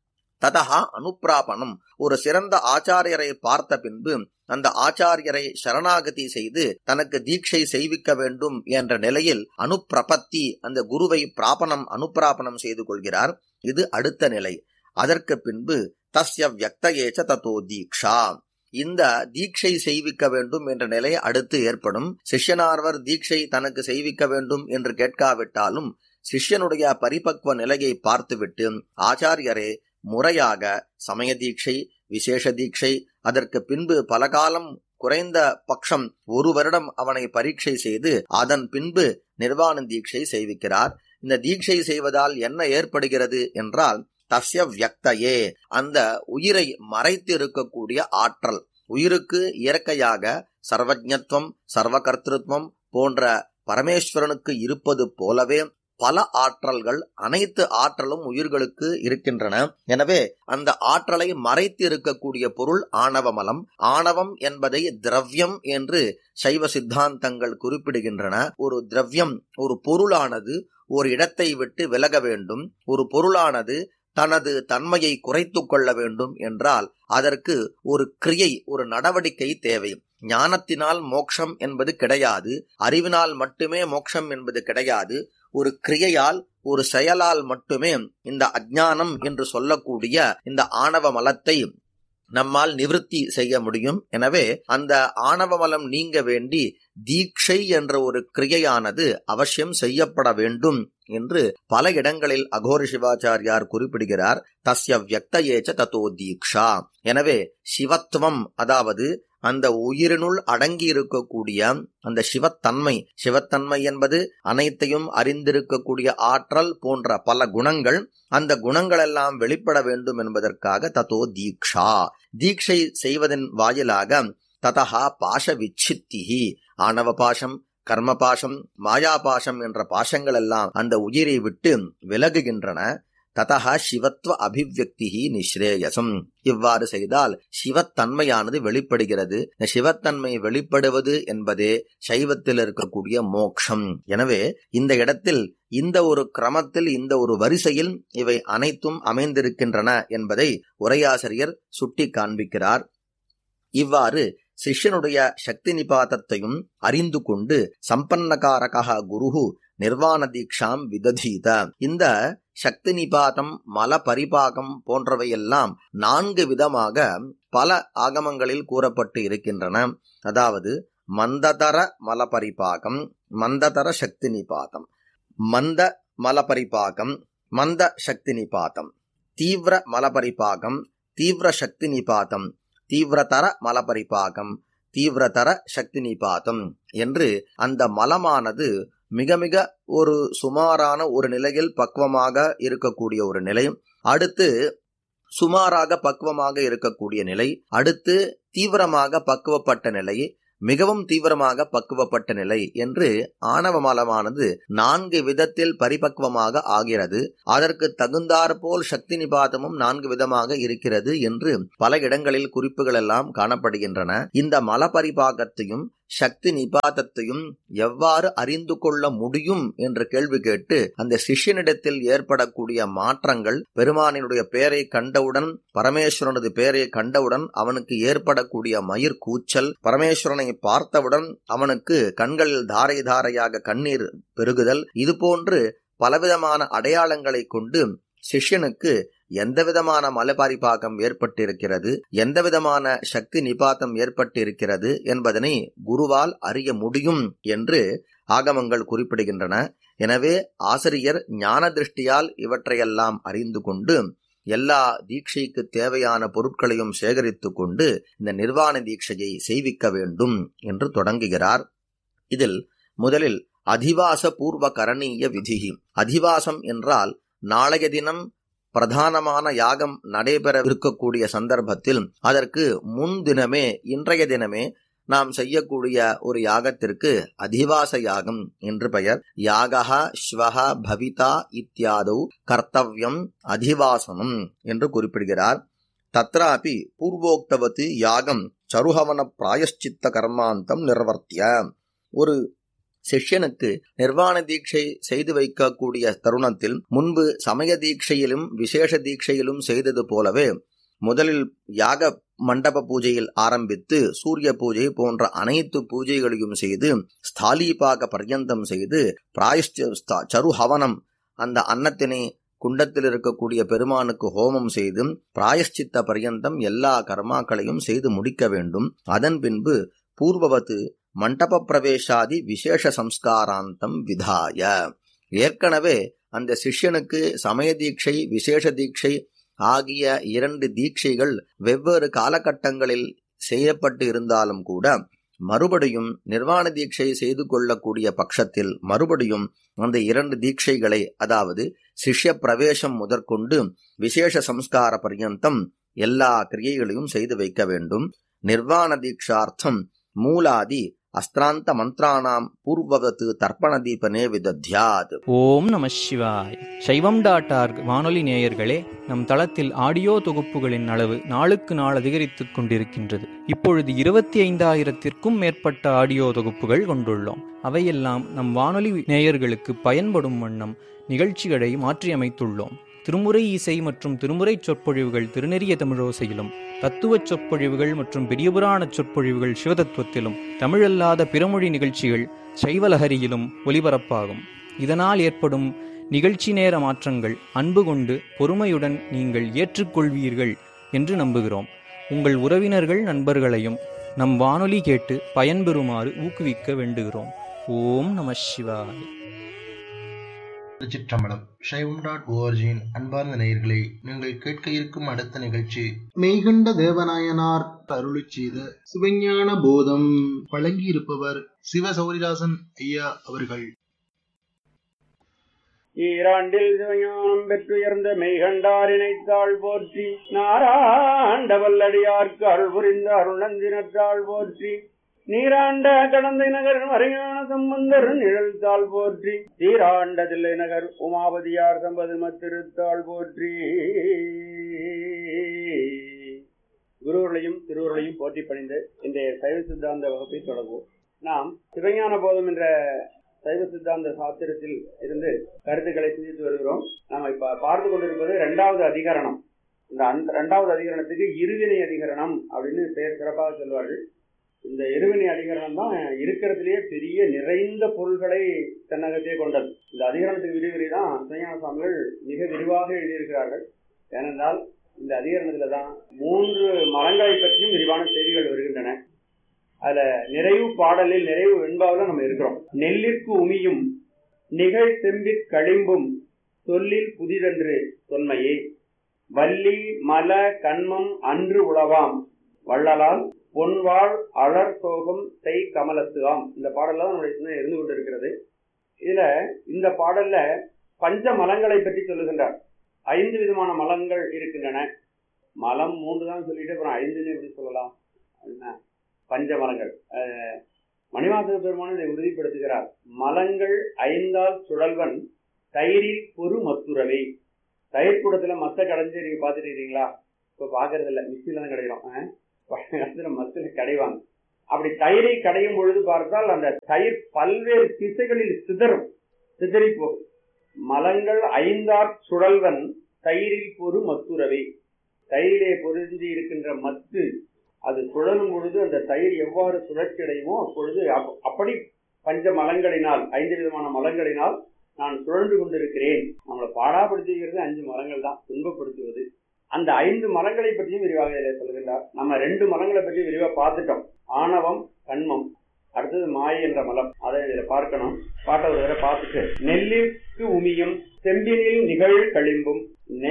ததகா அனுப்பிராபணம் ஒரு சிறந்த ஆச்சாரியரை பார்த்த பின்பு அந்த ஆச்சாரியரை சரணாகதி செய்து தனக்கு தீட்சை செய்விக்க வேண்டும் என்ற நிலையில் அனுப்பிரபத்தி அந்த குருவை பிராபணம் அனுப்பிராபணம் செய்து கொள்கிறார் இது அடுத்த நிலை அதற்கு பின்பு தஸ்ய வியக்தயேச்ச தத்தோ தீக்ஷா இந்த தீட்சை செய்விக்க வேண்டும் என்ற நிலை அடுத்து ஏற்படும் சிஷ்யனார்வர் தீட்சை தனக்கு செய்விக்க வேண்டும் என்று கேட்காவிட்டாலும் சிஷ்யனுடைய பரிபக்வ நிலையை பார்த்துவிட்டு ஆச்சாரியரே முறையாக சமய தீட்சை விசேஷ தீட்சை அதற்கு பின்பு பல காலம் குறைந்த பட்சம் ஒரு வருடம் அவனை பரீட்சை செய்து அதன் பின்பு நிர்வாண தீட்சை செய்விக்கிறார் இந்த தீட்சை செய்வதால் என்ன ஏற்படுகிறது என்றால் தஸ்ய வியக்தையே அந்த உயிரை மறைத்து இருக்கக்கூடிய ஆற்றல் உயிருக்கு இயற்கையாக சர்வஜத்துவம் சர்வகர்த்திருவம் போன்ற பரமேஸ்வரனுக்கு இருப்பது போலவே பல ஆற்றல்கள் அனைத்து ஆற்றலும் உயிர்களுக்கு இருக்கின்றன எனவே அந்த ஆற்றலை மறைத்து இருக்கக்கூடிய பொருள் ஆணவமலம் ஆணவம் என்பதை திரவியம் என்று சைவ சித்தாந்தங்கள் குறிப்பிடுகின்றன ஒரு திரவியம் ஒரு பொருளானது ஒரு இடத்தை விட்டு விலக வேண்டும் ஒரு பொருளானது தனது தன்மையை குறைத்து கொள்ள வேண்டும் என்றால் அதற்கு ஒரு கிரியை ஒரு நடவடிக்கை தேவை ஞானத்தினால் மோட்சம் என்பது கிடையாது அறிவினால் மட்டுமே மோட்சம் என்பது கிடையாது ஒரு கிரியையால் ஒரு செயலால் மட்டுமே இந்த அஜ்ஞானம் என்று சொல்லக்கூடிய இந்த ஆணவ மலத்தை நம்மால் நிவிருத்தி செய்ய முடியும் எனவே அந்த ஆணவமலம் நீங்க வேண்டி தீட்சை என்ற ஒரு கிரியையானது அவசியம் செய்யப்பட வேண்டும் என்று பல இடங்களில் அகோர சிவாச்சாரியார் குறிப்பிடுகிறார் தஸ்ய வியக்தயேச்ச தத்தோ தீக்ஷா எனவே சிவத்துவம் அதாவது அந்த உயிரினுள் அடங்கி இருக்கக்கூடிய அந்த சிவத்தன்மை சிவத்தன்மை என்பது அனைத்தையும் அறிந்திருக்கக்கூடிய ஆற்றல் போன்ற பல குணங்கள் அந்த குணங்கள் எல்லாம் வெளிப்பட வேண்டும் என்பதற்காக தத்தோ தீக்ஷா தீட்சை செய்வதன் வாயிலாக ததா பாஷ விச்சித்திகி ஆணவ பாஷம் கர்ம பாஷம் மாயா பாஷம் என்ற பாஷங்கள் எல்லாம் அந்த உயிரை விட்டு விலகுகின்றன ததா சிவத்துவ அபிவியக்தி நிஸ்ரேயசம் இவ்வாறு செய்தால் சிவத்தன்மையானது வெளிப்படுகிறது இந்த சிவத்தன்மை வெளிப்படுவது என்பதே சைவத்தில் இருக்கக்கூடிய மோக்ஷம் எனவே இந்த இடத்தில் இந்த ஒரு கிரமத்தில் இந்த ஒரு வரிசையில் இவை அனைத்தும் அமைந்திருக்கின்றன என்பதை உரையாசிரியர் சுட்டி காண்பிக்கிறார் இவ்வாறு சிஷ்யனுடைய சக்தி நிபாதத்தையும் அறிந்து கொண்டு சம்பன்னகாரகா குருகு நிர்வாண தீக்ஷாம் விததீத இந்த சக்தி நிபாதம் மல பரிபாகம் போன்றவையெல்லாம் நான்கு விதமாக பல ஆகமங்களில் கூறப்பட்டு இருக்கின்றன அதாவது மந்ததர மலபரிபாகம் மந்ததர சக்தி நிபாதம் மந்த மலபரிபாகம் மந்த சக்தி நிபாதம் தீவிர மலபரிபாகம் தீவிர சக்தி நிபாதம் தீவிரதர மலபரிபாகம் தீவிரதர சக்தி நிபாதம் என்று அந்த மலமானது மிக மிக ஒரு சுமாரான ஒரு நிலையில் பக்குவமாக இருக்கக்கூடிய ஒரு நிலை அடுத்து சுமாராக பக்குவமாக இருக்கக்கூடிய நிலை அடுத்து தீவிரமாக பக்குவப்பட்ட நிலை மிகவும் தீவிரமாக பக்குவப்பட்ட நிலை என்று ஆணவ மலமானது நான்கு விதத்தில் பரிபக்குவமாக ஆகிறது அதற்கு தகுந்தாற்போல் சக்தி நிபாதமும் நான்கு விதமாக இருக்கிறது என்று பல இடங்களில் குறிப்புகள் எல்லாம் காணப்படுகின்றன இந்த மல பரிபாகத்தையும் சக்தி நிபாதத்தையும் எவ்வாறு அறிந்து கொள்ள முடியும் என்ற கேள்வி கேட்டு அந்த சிஷ்யனிடத்தில் ஏற்படக்கூடிய மாற்றங்கள் பெருமானினுடைய பெயரை கண்டவுடன் பரமேஸ்வரனது பெயரை கண்டவுடன் அவனுக்கு ஏற்படக்கூடிய மயிர் கூச்சல் பரமேஸ்வரனை பார்த்தவுடன் அவனுக்கு கண்களில் தாரை தாரையாக கண்ணீர் பெருகுதல் இதுபோன்று பலவிதமான அடையாளங்களை கொண்டு சிஷ்யனுக்கு எந்த விதமான மலபாரிபாகம் ஏற்பட்டிருக்கிறது எந்த விதமான சக்தி நிபாத்தம் ஏற்பட்டிருக்கிறது என்பதனை குருவால் அறிய முடியும் என்று ஆகமங்கள் குறிப்பிடுகின்றன எனவே ஆசிரியர் ஞான திருஷ்டியால் இவற்றையெல்லாம் அறிந்து கொண்டு எல்லா தீட்சைக்கு தேவையான பொருட்களையும் சேகரித்து கொண்டு இந்த நிர்வாண தீட்சையை செய்விக்க வேண்டும் என்று தொடங்குகிறார் இதில் முதலில் அதிவாச பூர்வ கரணீய விதிகி அதிவாசம் என்றால் நாளைய தினம் பிரதானமான யாகம் நடைபெற இருக்கக்கூடிய சந்தர்ப்பத்தில் அதற்கு முன்தினமே இன்றைய தினமே நாம் செய்யக்கூடிய ஒரு யாகத்திற்கு அதிவாச யாகம் என்று பெயர் யாகா ஸ்வஹா பவிதா இத்தியாதௌ கர்த்தவ்யம் அதிவாசனம் என்று குறிப்பிடுகிறார் தத்ராபி பூர்வோக்தவத்து யாகம் சருஹவன பிராயஷ்சித்த கர்மாந்தம் நிர்வர்த்திய ஒரு சிஷ்யனுக்கு நிர்வாண தீட்சை செய்து வைக்கக்கூடிய தருணத்தில் முன்பு சமய தீட்சையிலும் விசேஷ தீட்சையிலும் செய்தது போலவே முதலில் யாக மண்டப பூஜையில் ஆரம்பித்து சூரிய பூஜை போன்ற அனைத்து பூஜைகளையும் செய்து ஸ்தாலீபாக பர்யந்தம் செய்து பிராயஷ்ட சருஹவனம் அந்த அன்னத்தினை குண்டத்தில் இருக்கக்கூடிய பெருமானுக்கு ஹோமம் செய்து பிராயஷ்சித்த பர்யந்தம் எல்லா கர்மாக்களையும் செய்து முடிக்க வேண்டும் அதன் பின்பு பூர்வவத்து மண்டப பிரவேசாதி விசேஷ சம்ஸ்காராந்தம் விதாய ஏற்கனவே அந்த சிஷ்யனுக்கு சமய தீட்சை விசேஷ தீட்சை ஆகிய இரண்டு தீட்சைகள் வெவ்வேறு காலகட்டங்களில் செய்யப்பட்டு இருந்தாலும் கூட மறுபடியும் நிர்வாண தீட்சை செய்து கொள்ளக்கூடிய பட்சத்தில் மறுபடியும் அந்த இரண்டு தீட்சைகளை அதாவது சிஷ்ய பிரவேசம் முதற்கொண்டு விசேஷ சம்ஸ்கார பர்யந்தம் எல்லா கிரியைகளையும் செய்து வைக்க வேண்டும் நிர்வாண தீட்சார்த்தம் மூலாதி அஸ்திராந்த மந்திராணாம் பூர்வவத்து தர்ப்பண தீபனே விதத்யாத் ஓம் நம சிவாய் சைவம் டாட் ஆர்க் வானொலி நேயர்களே நம் தளத்தில் ஆடியோ தொகுப்புகளின் அளவு நாளுக்கு நாள் அதிகரித்துக் கொண்டிருக்கின்றது இப்பொழுது இருபத்தி ஐந்தாயிரத்திற்கும் மேற்பட்ட ஆடியோ தொகுப்புகள் கொண்டுள்ளோம் அவையெல்லாம் நம் வானொலி நேயர்களுக்கு பயன்படும் வண்ணம் நிகழ்ச்சிகளை மாற்றியமைத்துள்ளோம் திருமுறை இசை மற்றும் திருமுறை சொற்பொழிவுகள் திருநெறிய தமிழோசையிலும் தத்துவ சொற்பொழிவுகள் மற்றும் பெரியபுராண சொற்பொழிவுகள் சிவதத்துவத்திலும் தமிழல்லாத பிறமொழி நிகழ்ச்சிகள் சைவலஹரியிலும் ஒலிபரப்பாகும் இதனால் ஏற்படும் நிகழ்ச்சி நேர மாற்றங்கள் அன்பு கொண்டு பொறுமையுடன் நீங்கள் ஏற்றுக்கொள்வீர்கள் என்று நம்புகிறோம் உங்கள் உறவினர்கள் நண்பர்களையும் நம் வானொலி கேட்டு பயன்பெறுமாறு ஊக்குவிக்க வேண்டுகிறோம் ஓம் நம சிவாய திருச்சிற்றம்பலம் சைவம் டாட் ஓஆர்ஜியின் அன்பார்ந்த நேயர்களை நீங்கள் கேட்க இருக்கும் அடுத்த நிகழ்ச்சி மெய்கண்ட தேவநாயனார் அருளி செய்த சிவஞான போதம் வழங்கியிருப்பவர் சிவ சௌரிதாசன் ஐயா அவர்கள் ஈராண்டில் சிவஞானம் பெற்றுயர்ந்த மெய்கண்டாரினைத்தாள் போற்றி நாராண்ட வல்லடியார்க்கு அருள் புரிந்த அருணந்தினத்தாள் போற்றி நீராண்ட கடந்தை நகர் மறையான சம்பந்தர் நிழல்தாள் போற்றி தீராண்ட தில்லை நகர் உமாபதியார் சம்பது மத்திருத்தாள் போற்றி குருவர்களையும் திருவர்களையும் போற்றி பணிந்து இன்றைய சைவ சித்தாந்த வகுப்பை தொடங்குவோம் நாம் சிவஞான போதம் என்ற சைவ சித்தாந்த சாஸ்திரத்தில் இருந்து கருத்துக்களை சிந்தித்து வருகிறோம் நாம் இப்ப பார்த்து கொண்டிருப்பது இரண்டாவது அதிகரணம் இந்த அந்த இரண்டாவது அதிகரணத்துக்கு இருவினை அதிகரணம் அப்படின்னு பெயர் சிறப்பாக சொல்வார்கள் இந்த இருவினை அதிகரணம் தான் இருக்கிறதுலேயே பெரிய நிறைந்த பொருள்களை தன்னகத்தே கொண்டது இந்த அதிகரணத்துக்கு விரிவுரை தான் சிவஞான சுவாமிகள் மிக விரிவாக எழுதியிருக்கிறார்கள் ஏனென்றால் இந்த அதிகரணத்துல தான் மூன்று மரங்களை பற்றியும் விரிவான செய்திகள் வருகின்றன அதுல நிறைவு பாடலில் நிறைவு வெண்பாவில் நம்ம இருக்கிறோம் நெல்லிற்கு உமியும் நிகழ் செம்பிற் களிம்பும் சொல்லில் புதிதன்று தொன்மையே வள்ளி மல கண்மம் அன்று உளவாம் வள்ளலால் பொன்வாள் அழற் சோகம் செய் கமலத்துவாம் இந்த பாடல்ல தான் நம்முடைய சிந்தனை இருந்து கொண்டிருக்கிறது இதுல இந்த பாடல்ல பஞ்ச மலங்களை பற்றி சொல்லுகின்றார் ஐந்து விதமான மலங்கள் இருக்கின்றன மலம் மூன்று தான் சொல்லிட்டு அப்புறம் ஐந்துன்னு எப்படி சொல்லலாம் என்ன பஞ்சமலங்கள் மணிவாசக பெருமான் இதை உறுதிப்படுத்துகிறார் மலங்கள் ஐந்தால் சுழல்வன் தயிரில் பொறு மத்துறவை தயிர் கூடத்துல மத்த கடைஞ்சு நீங்க பாத்துட்டு இருக்கீங்களா இப்ப பாக்குறது இல்ல மிக்சில தான் கிடைக்கிறோம் பழைய மத்தில கடைவாங்க அப்படி தயிரை கடையும் பொழுது பார்த்தால் அந்த தயிர் பல்வேறு திசைகளில் சிதறும் சிதறி போகும் மலங்கள் ஐந்தார் சுழல்வன் தயிரில் பொறு மத்துறவை தயிரிலே பொருந்தி இருக்கின்ற மத்து அது சுழலும் பொழுது அந்த தயிர் எவ்வாறு சுழற்சி அடையுமோ அப்பொழுது அப்படி பஞ்ச மலங்களினால் ஐந்து விதமான மலங்களினால் நான் சுழன்று கொண்டிருக்கிறேன் நம்மளை பாடாப்படுத்துகிறது அஞ்சு மலங்கள் தான் துன்பப்படுத்துவது அந்த ஐந்து மலங்களை பற்றியும் விரிவாக இதில் சொல்கின்றார் நம்ம ரெண்டு மலங்களை பற்றி விரிவாக பார்த்துட்டோம் ஆணவம் கண்மம் அடுத்தது மாயை என்ற மலம் அதை இதுல பார்க்கணும் பாட்டை ஒரு தடவை பார்த்துட்டு நெல்லுக்கு உமியும் செம்பினில் நிகழ் களிம்பும்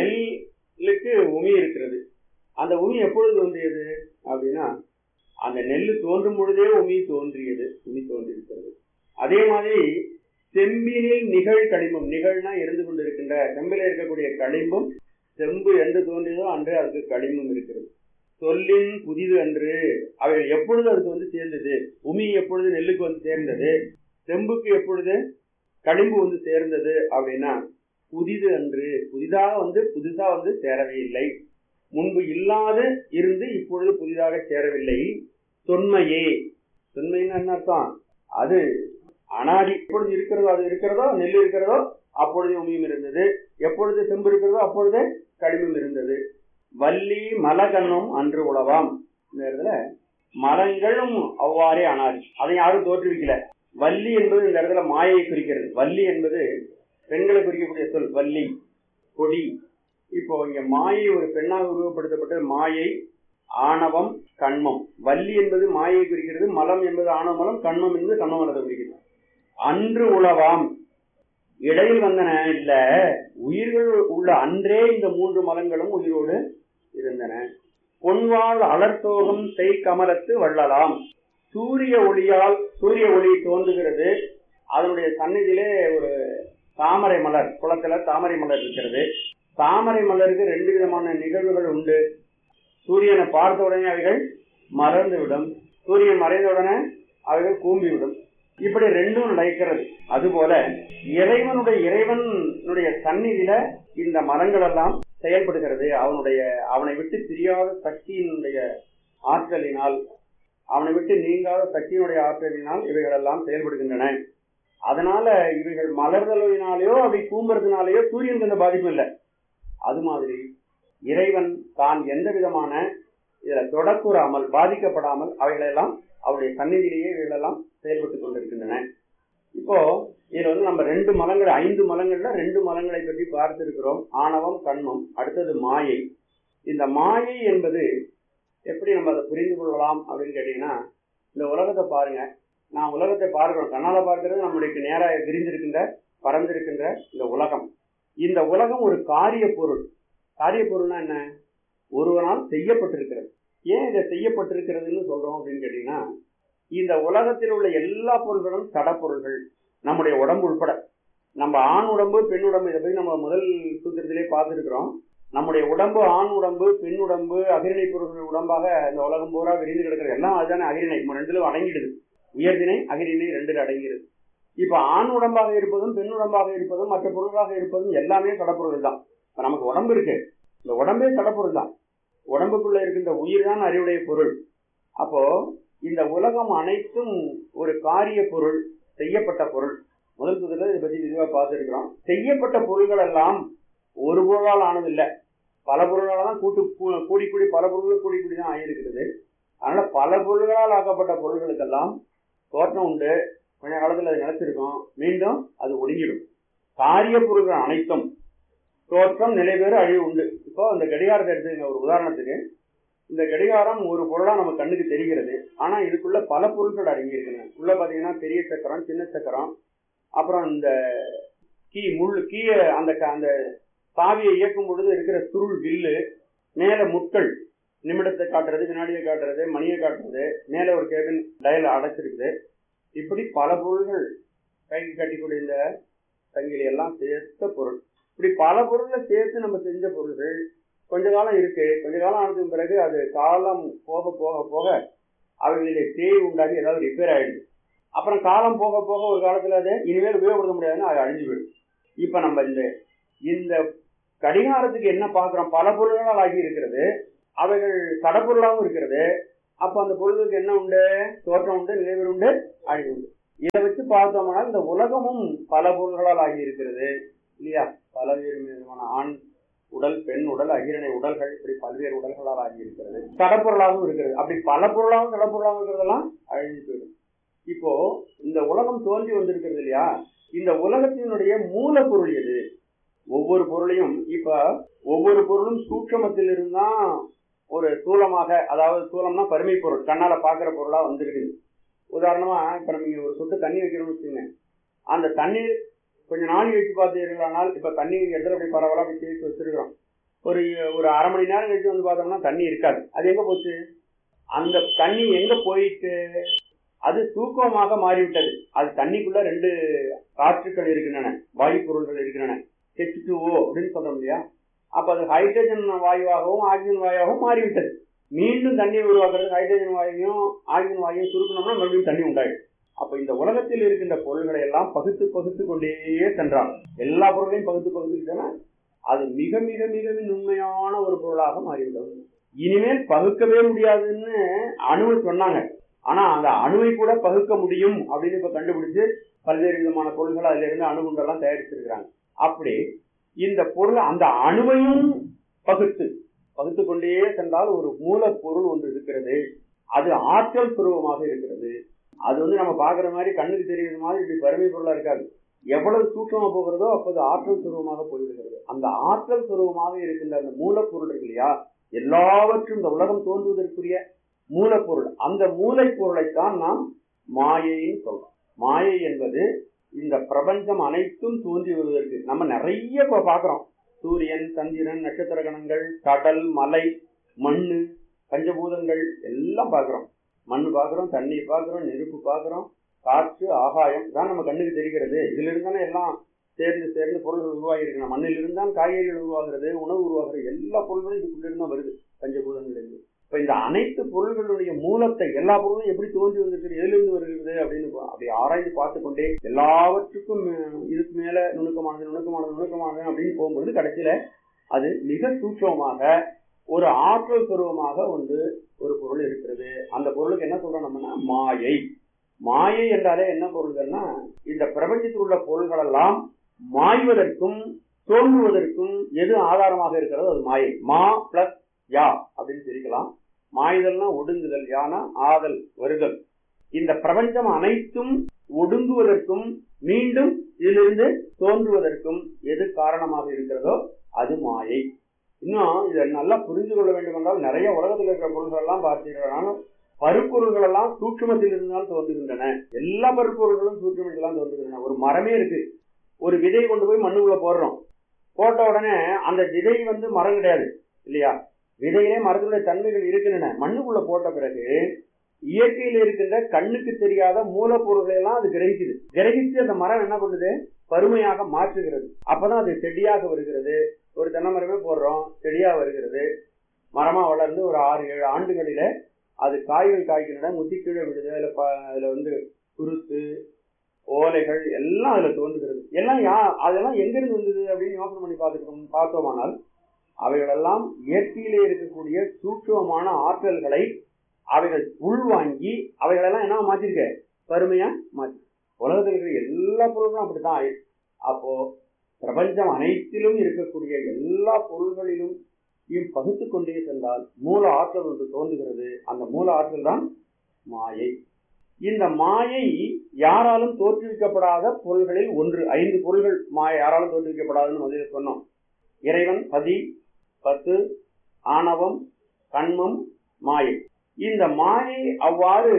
நெல்லுக்கு உமி இருக்கிறது அந்த உமி எப்பொழுது தோன்றியது அப்படின்னா அந்த நெல் தோன்றும் பொழுதே உமி தோன்றியது உமி தோன்றியிருக்கிறது அதே மாதிரி செம்பினில் நிகழ் களிம்பும் நிகழ்னா இருந்து கொண்டிருக்கின்ற செம்பில இருக்கக்கூடிய களிம்பும் செம்பு என்று தோன்றியதோ அன்றே அதுக்கு களிம்பும் இருக்கிறது சொல்லின் புதிது அன்று அவைகள் எப்பொழுது அதுக்கு வந்து சேர்ந்தது உமி எப்பொழுது நெல்லுக்கு வந்து சேர்ந்தது செம்புக்கு எப்பொழுது களிம்பு வந்து சேர்ந்தது அப்படின்னா புதிது அன்று புதிதாக வந்து புதுசா வந்து சேரவே இல்லை முன்பு இல்லாது இருந்து இப்பொழுது புதிதாக சேரவில்லை தொன்மையே தொன்மைன்னு என்ன அர்த்தம் அது அனாதி எப்பொழுது இருக்கிறதோ அது இருக்கிறதோ நெல் இருக்கிறதோ அப்பொழுது உமியும் இருந்தது எப்பொழுது செம்பு இருக்கிறதோ அப்பொழுது களிமும் இருந்தது வள்ளி மலகன்னும் அன்று உழவாம் இந்த இடத்துல மரங்களும் அவ்வாறே அனாதி அதை யாரும் தோற்றுவிக்கல வள்ளி என்பது இந்த இடத்துல மாயை குறிக்கிறது வள்ளி என்பது பெண்களை குறிக்கக்கூடிய சொல் வள்ளி கொடி இப்போ இங்க மாயை ஒரு பெண்ணாக உருவப்படுத்தப்பட்ட மாயை ஆணவம் கண்மம் வள்ளி என்பது மாயை குறிக்கிறது மலம் என்பது ஆணவ மலம் கண்மம் என்பது கண்ம மலத்தை குறிக்கிறது அன்று உளவாம் இடையில் வந்தன இல்ல உயிர்கள் உள்ள அன்றே இந்த மூன்று மலங்களும் உயிரோடு இருந்தன பொன்வாள் அலர்த்தோகம் செய் கமலத்து வள்ளலாம் சூரிய ஒளியால் சூரிய ஒளி தோன்றுகிறது அதனுடைய சந்நிதியிலே ஒரு தாமரை மலர் குளத்துல தாமரை மலர் இருக்கிறது தாமரை மலருக்கு ரெண்டு விதமான நிகழ்வுகள் உண்டு சூரியனை பார்த்த உடனே அவைகள் மறந்து விடும் சூரியன் மறைந்த உடனே அவைகள் கூம்பிவிடும் இப்படி ரெண்டும் நடக்கிறது அதுபோல இறைவனுடைய இறைவனுடைய சந்நிதியில இந்த மரங்கள் எல்லாம் செயல்படுகிறது அவனுடைய அவனை விட்டு பிரியாத சக்தியினுடைய ஆற்றலினால் அவனை விட்டு நீங்காத சக்தியினுடைய ஆற்றலினால் இவைகள் எல்லாம் செயல்படுகின்றன அதனால இவைகள் மலர்தலினாலேயோ அவை கூம்புறதுனாலேயோ சூரியனுக்கு எந்த பாதிப்பும் இல்லை அது மாதிரி இறைவன் தான் எந்த விதமான இதுல தொடக்கூறாமல் பாதிக்கப்படாமல் அவைகளெல்லாம் அவருடைய சந்நிதியிலேயே இவைகளெல்லாம் செயல்பட்டுக் கொண்டிருக்கின்றன இப்போ இதுல வந்து நம்ம ரெண்டு மலங்கள் ஐந்து மலங்கள்ல ரெண்டு மலங்களை பற்றி பார்த்திருக்கிறோம் ஆணவம் கண்மம் அடுத்தது மாயை இந்த மாயை என்பது எப்படி நம்ம அதை புரிந்து கொள்ளலாம் அப்படின்னு கேட்டீங்கன்னா இந்த உலகத்தை பாருங்க நான் உலகத்தை பார்க்கிறோம் கண்ணால பார்க்கிறது நம்மளுக்கு நேராக விரிந்திருக்கின்ற பறந்திருக்கின்ற இந்த உலகம் இந்த உலகம் ஒரு காரிய பொருள் காரிய பொருள்னா என்ன ஒருவனால் செய்யப்பட்டிருக்கிறது ஏன் இதை செய்யப்பட்டிருக்கிறதுன்னு சொல்றோம் அப்படின்னு கேட்டீங்கன்னா இந்த உலகத்தில் உள்ள எல்லா பொருள்களும் சடப்பொருள்கள் நம்முடைய உடம்பு உட்பட நம்ம ஆண் உடம்பு பெண் உடம்பு இதை பத்தி நம்ம முதல் சூத்திரத்திலே பார்த்துருக்கிறோம் நம்முடைய உடம்பு ஆண் உடம்பு பெண் உடம்பு அகிரிணை பொருள்கள் உடம்பாக இந்த உலகம் பூரா விரிந்து கிடக்கிறது எல்லாம் அதுதானே அகிரிணை நம்ம ரெண்டுலும் அடங்கிடுது உயர்திணை அகிரிணை ரெண்டு அடங்கிடுது இப்ப ஆண் உடம்பாக இருப்பதும் பெண் உடம்பாக இருப்பதும் மற்ற பொருளாக இருப்பதும் எல்லாமே கடப்பொருள் தான் இப்ப நமக்கு உடம்பு இருக்கு இந்த உடம்பே கடப்பொருள் தான் உடம்புக்குள்ள இருக்கின்ற உயிர் தான் அறிவுடைய பொருள் அப்போ இந்த உலகம் அனைத்தும் ஒரு காரிய பொருள் செய்யப்பட்ட பொருள் முதல் புதில் இதை பத்தி விரிவா பார்த்துருக்கிறோம் செய்யப்பட்ட பொருள்கள் எல்லாம் ஒரு பொருளால் ஆனதில்லை பல பொருளால் தான் கூட்டு கூ- கூடி கூடி பல பொருள்கள் கூடி கூடி தான் ஆகியிருக்கிறது அதனால பல பொருள்களால் ஆக்கப்பட்ட பொருள்களுக்கெல்லாம் தோற்றம் உண்டு கொஞ்ச காலத்தில் அது நிலைச்சிருக்கும் மீண்டும் அது ஒடுங்கிடும் காரிய பொருள்கள் அனைத்தும் தோற்றம் நிலைபெறு அழிவு உண்டு இப்போ அந்த கடிகாரத்தை எடுத்துங்க ஒரு உதாரணத்துக்கு இந்த கடிகாரம் ஒரு பொருளா நம்ம கண்ணுக்கு தெரிகிறது ஆனா இதுக்குள்ள பல பொருட்கள் அடங்கி இருக்குங்க உள்ள பாத்தீங்கன்னா பெரிய சக்கரம் சின்ன சக்கரம் அப்புறம் இந்த கீ முள் கீய அந்த க- அந்த சாவியை இயக்கும் பொழுது இருக்கிற சுருள் வில்லு மேல முட்கள் நிமிடத்தை காட்டுறது வினாடியை காட்டுறது மணியை காட்டுறது மேல ஒரு கேபின் டயல் அடைச்சிருக்குது இப்படி பல பொருள்கள் கைக்கு கட்டிக்கூடிய இந்த சங்கிலி எல்லாம் சேர்த்த பொருள் இப்படி பல பொருளை சேர்த்து நம்ம செஞ்ச பொருள்கள் கொஞ்ச காலம் இருக்கு கொஞ்ச காலம் ஆனதுக்கு பிறகு அது காலம் போக போக போக அவைகளிலே தேய் உண்டாகி ஏதாவது ரிப்பேர் ஆயிடுது அப்புறம் காலம் போக போக ஒரு காலத்துல அது இனிமேல் உபயோகப்படுத்த முடியாதுன்னு அது அழிஞ்சு போயிடும் இப்ப நம்ம இந்த இந்த கடிகாரத்துக்கு என்ன பார்க்கிறோம் பல பொருள்களால் ஆகி இருக்கிறது அவைகள் தடப்பொருளாகவும் இருக்கிறது அப்ப அந்த பொருளுக்கு என்ன உண்டு தோற்றம் உண்டு நிலைவர் உண்டு அழிவு உண்டு இதை வச்சு பார்த்தோம்னா இந்த உலகமும் பல பொருள்களால் ஆகி இருக்கிறது இல்லையா பலவேறு விதமான ஆண் உடல் பெண் உடல் அகிரணை உடல்கள் இப்படி பல்வேறு உடல்களால் ஆகி இருக்கிறது தடப்பொருளாகவும் இருக்கிறது அப்படி பல பொருளாகவும் தடப்பொருளாகவும் இருக்கிறதெல்லாம் அழிஞ்சு போயிடும் இப்போ இந்த உலகம் தோன்றி வந்திருக்கிறது இல்லையா இந்த உலகத்தினுடைய மூலப்பொருள் எது ஒவ்வொரு பொருளையும் இப்ப ஒவ்வொரு பொருளும் சூட்சமத்தில் இருந்தான் ஒரு தூலமாக அதாவது தூலம்னா பருமை பொருள் கண்ணால பாக்குற பொருளா வந்திருக்குது உதாரணமா இப்ப நம்ம இங்க ஒரு சொட்டு தண்ணி வைக்கிறோம்னு வச்சுங்க அந்த தண்ணீர் கொஞ்ச நாள் வச்சு பார்த்தீர்களானால் இப்ப தண்ணி இடத்துல அப்படி பரவலா அப்படி தேய்ச்சி வச்சிருக்கிறோம் ஒரு ஒரு அரை மணி நேரம் கழிச்சு வந்து பார்த்தோம்னா தண்ணி இருக்காது அது எங்க போச்சு அந்த தண்ணி எங்க போயிட்டு அது தூக்கமாக மாறிவிட்டது அது தண்ணிக்குள்ள ரெண்டு காற்றுக்கள் இருக்கின்றன வாயு பொருள்கள் இருக்கின்றன ஹெச் டூஓ அப்படின்னு சொல்றோம் இல்லையா அப்ப அது ஹைட்ரஜன் வாயுவாகவும் ஆக்சிஜன் வாயுவாகவும் மாறிவிட்டது மீண்டும் தண்ணீர் உருவாக்குறது ஹைட்ரஜன் வாயுவையும் ஆக்சிஜன் வாயுவையும் சுருக்கணும்னா மறுபடியும் தண்ணி உண்டாயிடும் அப்ப இந்த உலகத்தில் இருக்கின்ற பொருள்களை எல்லாம் பகுத்து பகுத்து கொண்டே சென்றாங்க எல்லா பொருளையும் பகுத்து பகுத்துக்கிட்டோன்னா அது மிக மிக மிக நுண்மையான ஒரு பொருளாக மாறிவிட்டது இனிமேல் பகுக்கவே முடியாதுன்னு அணுவை சொன்னாங்க ஆனா அந்த அணுவை கூட பகுக்க முடியும் அப்படின்னு இப்ப கண்டுபிடிச்சு பல்வேறு விதமான பொருள்கள் அதுல இருந்து அணுகுண்டெல்லாம் தயாரிச்சிருக்கிறாங்க அப்படி இந்த பொருள் அந்த அணுவையும் பகுத்து பகுத்து கொண்டே சென்றால் ஒரு மூலப்பொருள் ஒன்று இருக்கிறது அது ஆற்றல் சுரூபமாக இருக்கிறது அது வந்து நம்ம பாக்குற மாதிரி கண்ணுக்கு தெரியுற மாதிரி இப்படி வறுமை பொருளா இருக்காது எவ்வளவு சூட்சமா போகிறதோ அப்போது ஆற்றல் சுரூபமாக போய்விடுகிறது அந்த ஆற்றல் சுரூபமாக இருக்கின்ற அந்த மூலப்பொருள் இருக்கு இல்லையா எல்லாவற்றும் இந்த உலகம் தோன்றுவதற்குரிய மூலப்பொருள் அந்த மூளைப்பொருளைத்தான் நாம் மாயைன்னு சொல்றோம் மாயை என்பது இந்த பிரபஞ்சம் அனைத்தும் தோன்றி வருவதற்கு நம்ம நிறைய இப்ப பாக்குறோம் சூரியன் சந்திரன் நட்சத்திர கணங்கள் கடல் மலை மண்ணு பஞ்சபூதங்கள் எல்லாம் பார்க்கிறோம் மண் பார்க்கிறோம் தண்ணீர் பார்க்கிறோம் நெருப்பு பார்க்கிறோம் காற்று ஆகாயம் தான் நம்ம கண்ணுக்கு தெரிகிறது இதுல இருந்தானே எல்லாம் சேர்ந்து சேர்ந்து பொருள்கள் உருவாகி இருக்கணும் மண்ணில் இருந்தால் காய்கறிகள் உருவாகிறது உணவு உருவாகிறது எல்லா பொருள்களும் இதுக்குள்ள இருந்தா வருது பஞ்சபூதங்களிலிருந்து இப்ப இந்த அனைத்து பொருள்களுடைய மூலத்தை எல்லா பொருளும் எப்படி தோன்றி வந்திருக்கு எதிலிருந்து வருகிறது அப்படின்னு பா- அப்படி ஆராய்ந்து பார்த்து கொண்டே எல்லாவற்றுக்கும் அஹ், இதுக்கு மேல நுணுக்கமானது நுணுக்கமானது நுணுக்கமானது அப்படின்னு போகும்பொழுது கடைசியில அது மிக சூட்சமாக ஒரு ஆற்றல் சுரூபமாக வந்து ஒரு பொருள் இருக்கிறது அந்த பொருளுக்கு என்ன சொல்றோம் நம்மனா மாயை மாயை என்றாலே என்ன பொருள்கள்னா இந்த பிரபஞ்சத்தில் உள்ள பொருள்கள் எல்லாம் மாய்வதற்கும் தோன்றுவதற்கும் எது ஆதாரமாக இருக்கிறதோ அது மாயை மா பிளஸ் யா அப்படின்னு பிரிக்கலாம் மாய்தல்னா ஒடுங்குதல் யானா ஆதல் வருதல் இந்த பிரபஞ்சம் அனைத்தும் ஒடுங்குவதற்கும் மீண்டும் இதிலிருந்து தோன்றுவதற்கும் எது காரணமாக இருக்கிறதோ அது மாயை இன்னும் இதை நல்லா புரிந்து கொள்ள வேண்டும் என்றால் நிறைய உலகத்தில் இருக்கிற பொருள்கள் எல்லாம் பார்த்தீங்கன்னா பருப்பொருள்கள் எல்லாம் சூட்சுமத்தில் இருந்தால் தோன்றுகின்றன எல்லா பருப்பொருள்களும் சூட்சுமத்தில் தான் தோன்றுகின்றன ஒரு மரமே இருக்கு ஒரு விதை கொண்டு போய் மண்ணுக்குள்ள போடுறோம் போட்ட உடனே அந்த விதை வந்து மரம் கிடையாது இல்லையா விதையிலே மரத்துடைய தன்மைகள் இருக்கின்றன மண்ணுக்குள்ள போட்ட பிறகு இயற்கையில் இருக்கின்ற கண்ணுக்கு தெரியாத மூலப்பொருள்களை எல்லாம் அது கிரகிக்குது கிரகிச்சு அந்த மரம் என்ன பண்ணுது பருமையாக மாற்றுகிறது அப்பதான் அது செடியாக வருகிறது ஒரு தென்னை மரமே போடுறோம் செடியா வருகிறது மரமா வளர்ந்து ஒரு ஆறு ஏழு ஆண்டுகளில அது காய்கள் காய்க்கின்றன முத்தி கீழே விடுது அதுல ப- அதுல வந்து குருத்து ஓலைகள் எல்லாம் அதுல தோன்றுகிறது எல்லாம் யா அதெல்லாம் எங்கிருந்து வந்தது அப்படின்னு யோசனை பண்ணி பார்த்துட்டோம் பார்த்தோமானால் அவைகளெல்லாம் இயற்கையிலே இருக்கக்கூடிய சூட்சுமமான ஆற்றல்களை அவைகள் உள்வாங்கி அவைகளெல்லாம் என்ன மாத்திருக்க பருமையா மாற்றி உலகத்தில் இருக்கிற எல்லா பொருளும் அப்படித்தான் ஆயிடுச்சு அப்போ பிரபஞ்சம் அனைத்திலும் இருக்கக்கூடிய எல்லா பொருள்களிலும் இம் பகுத்து கொண்டே சென்றால் மூல ஆற்றல் ஒன்று தோன்றுகிறது அந்த மூல ஆற்றல் தான் மாயை இந்த மாயை யாராலும் தோற்றுவிக்கப்படாத பொருள்களில் ஒன்று ஐந்து பொருள்கள் மாயை யாராலும் தோற்றுவிக்கப்படாதுன்னு முதல்ல சொன்னோம் இறைவன் பதி பத்து ஆணவம் கண்மம் மாயை இந்த மாயை அவ்வாறு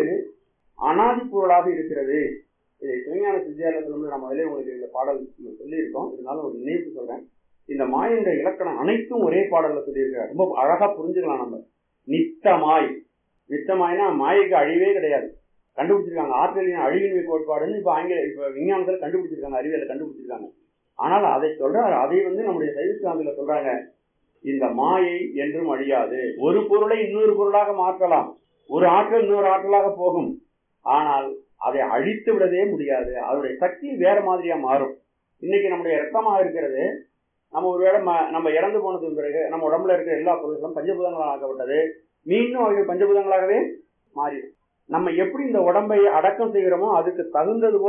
அனாதி பொருளாக இருக்கிறது இதை சிவஞான சித்தியாலயத்தில் நம்ம முதலே உங்களுக்கு இந்த பாடல் நம்ம சொல்லியிருக்கோம் இருந்தாலும் ஒரு நினைவு சொல்றேன் இந்த மாயின்ற இலக்கணம் அனைத்தும் ஒரே பாடல்ல சொல்லியிருக்கிறார் ரொம்ப அழகா புரிஞ்சுக்கலாம் நம்ம நித்தமாய் நித்தமாய்னா மாயைக்கு அழிவே கிடையாது கண்டுபிடிச்சிருக்காங்க ஆற்றலின் அழிவின்மை கோட்பாடுன்னு இப்ப ஆங்கில இப்ப விஞ்ஞானத்தில் கண்டுபிடிச்சிருக்காங்க அறிவியலை கண்டுபிடிச்சிருக்காங்க ஆனால் அதை சொல்றாரு அதை வந்து நம்முடைய சைவசித்தாந்தில சொல்றாங்க இந்த மாயை என்றும் அழியாது ஒரு பொருளை இன்னொரு பொருளாக மாற்றலாம் ஒரு ஆற்றல் இன்னொரு ஆற்றலாக போகும் ஆனால் அதை அழித்து விடவே முடியாது அதனுடைய சக்தி வேற மாதிரியா மாறும் இன்னைக்கு நம்முடைய ரத்தமாக இருக்கிறது நம்ம ஒருவேளை ம- நம்ம இறந்து போனதுக்கு பிறகு நம்ம உடம்புல இருக்கிற எல்லா பொருட்களும் பஞ்சபூதங்களாக ஆக்கப்பட்டது மீண்டும் அவைகள் பஞ்சபூதங்களாகவே மாறிடும் நம்ம எப்படி இந்த உடம்பை அடக்கம் செய்கிறோமோ அதுக்கு தகுந்தது போல